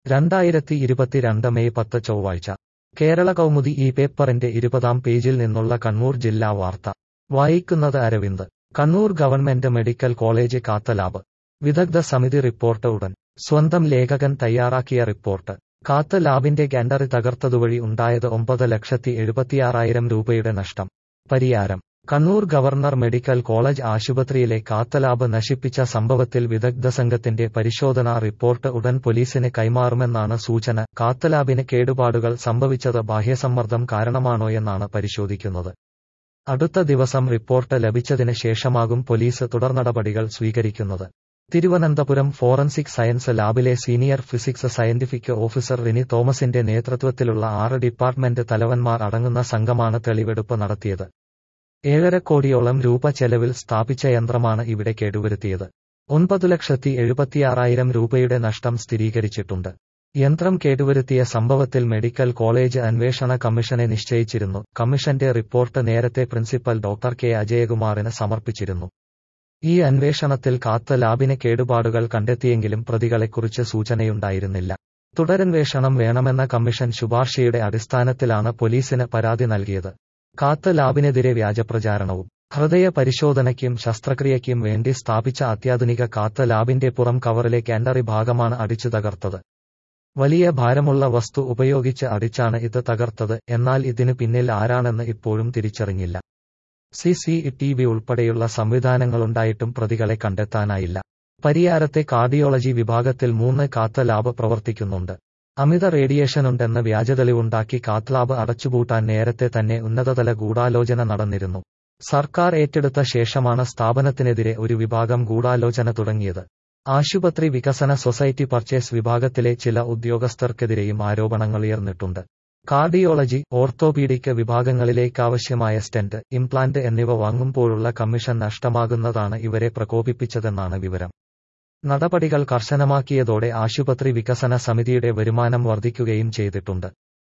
രണ്ടായിരത്തി ഇരുപത്തിരണ്ട് മെയ് പത്ത് ചൊവ്വാഴ്ച കേരള കൗമുദി ഈ പേപ്പറിന്റെ ഇരുപതാം പേജിൽ നിന്നുള്ള കണ്ണൂർ ജില്ലാ വാർത്ത വായിക്കുന്നത് Aravind Kannur government medical college cath lab വിദഗ്ധ സമിതി റിപ്പോർട്ട് ഉടൻ സ്വന്തം ലേഖകൻ തയ്യാറാക്കിയ റിപ്പോർട്ട് കാത്ത ലാബിന്റെ ഗാൻഡറി തകർത്തതുവഴി ഉണ്ടായത് ഒമ്പത് ലക്ഷത്തി എഴുപത്തിയാറായിരം രൂപയുടെ നഷ്ടം Pariyaram Kannur governor medical college ആശുപത്രിയിലെ കാത്തലാബ് നശിപ്പിച്ച സംഭവത്തിൽ വിദഗ്ധ സംഘത്തിന്റെ പരിശോധനാ റിപ്പോർട്ട് ഉടൻ പോലീസിന് കൈമാറുമെന്നാണ് സൂചന കാത്തലാബിന് കേടുപാടുകൾ സംഭവിച്ചത് ബാഹ്യസമ്മർദ്ദം കാരണമാണോയെന്നാണ് പരിശോധിക്കുന്നത് അടുത്ത ദിവസം റിപ്പോർട്ട് ലഭിച്ചതിന് ശേഷമാകും പോലീസ് തുടർനടപടികൾ സ്വീകരിക്കുന്നത് തിരുവനന്തപുരം ഫോറൻസിക് സയൻസ് ലാബിലെ senior physics scientific officer Rini തോമസിന്റെ നേതൃത്വത്തിലുള്ള ആറ് ഡിപ്പാർട്ട്മെന്റ് തലവന്മാർ അടങ്ങുന്ന സംഘമാണ് തെളിവെടുപ്പ് നടത്തിയത് ഏഴര കോടിയോളം രൂപ ചെലവിൽ സ്ഥാപിച്ച യന്ത്രമാണ് ഇവിടെ കേടുവരുത്തിയത് ഒൻപത് ലക്ഷത്തി എഴുപത്തിയാറായിരം രൂപയുടെ നഷ്ടം സ്ഥിരീകരിച്ചിട്ടുണ്ട് യന്ത്രം കേടുവരുത്തിയ സംഭവത്തിൽ മെഡിക്കൽ കോളേജ് അന്വേഷണ കമ്മീഷനെ നിശ്ചയിച്ചിരുന്നു കമ്മീഷന്റെ റിപ്പോർട്ട് നേരത്തെ പ്രിൻസിപ്പൽ ഡോക്ടർ കെ അജയകുമാറിന് സമർപ്പിച്ചിരുന്നു ഈ അന്വേഷണത്തിൽ കാത്ത ലാബിന് കേടുപാടുകൾ കണ്ടെത്തിയെങ്കിലും പ്രതികളെക്കുറിച്ച് സൂചനയുണ്ടായിരുന്നില്ല തുടരന്വേഷണം വേണമെന്ന കമ്മീഷൻ ശുപാർശയുടെ അടിസ്ഥാനത്തിലാണ് പോലീസിന് പരാതി നൽകിയത് കാത്ത ലാബിനെതിരെ വ്യാജപ്രചാരണവും ഹൃദയ പരിശോധനയ്ക്കും ശസ്ത്രക്രിയയ്ക്കും വേണ്ടി സ്ഥാപിച്ച അത്യാധുനിക കാത്ത ലാബിന്റെ പുറം കവറിലെ കാൻഡറി ഭാഗമാണ് അടിച്ചു തകർത്തത് വലിയ ഭാരമുള്ള വസ്തു ഉപയോഗിച്ച് അടിച്ചാണ് ഇത് തകർത്തത് എന്നാൽ ഇതിനു പിന്നിൽ ആരാണെന്ന് ഇപ്പോഴും തിരിച്ചറിഞ്ഞില്ല സി സി ടി വി ഉൾപ്പെടെയുള്ള സംവിധാനങ്ങളുണ്ടായിട്ടും പ്രതികളെ കണ്ടെത്താനായില്ല പരിയാരത്തെ കാർഡിയോളജി വിഭാഗത്തിൽ മൂന്ന് കാത്ത ലാബ് പ്രവർത്തിക്കുന്നുണ്ട് അമിത റേഡിയേഷനുണ്ടെന്ന് വ്യാജതെളിവുണ്ടാക്കി കാത്ലാബ് അടച്ചുപൂട്ടാൻ നേരത്തെ തന്നെ ഉന്നതതല ഗൂഢാലോചന നടന്നിരുന്നു സർക്കാർ ഏറ്റെടുത്ത ശേഷമാണ് സ്ഥാപനത്തിനെതിരെ ഒരു വിഭാഗം ഗൂഢാലോചന തുടങ്ങിയത് ആശുപത്രി വികസന സൊസൈറ്റി പർച്ചേസ് വിഭാഗത്തിലെ ചില ഉദ്യോഗസ്ഥർക്കെതിരെയും ആരോപണങ്ങൾ ഉയർന്നിട്ടുണ്ട് കാർഡിയോളജി ഓർത്തോപീഡിക് വിഭാഗങ്ങളിലേക്കാവശ്യമായ സ്റ്റെന്റ് ഇംപ്ലാന്റ് എന്നിവ വാങ്ങുമ്പോഴുള്ള കമ്മീഷൻ നഷ്ടമാകുന്നതാണ് ഇവരെ പ്രകോപിപ്പിച്ചതെന്നാണ് വിവരം നടപടികൾ കർശനമാക്കിയതോടെ ആശുപത്രി വികസന സമിതിയുടെ വരുമാനം വർദ്ധിക്കുകയും ചെയ്തിട്ടുണ്ട്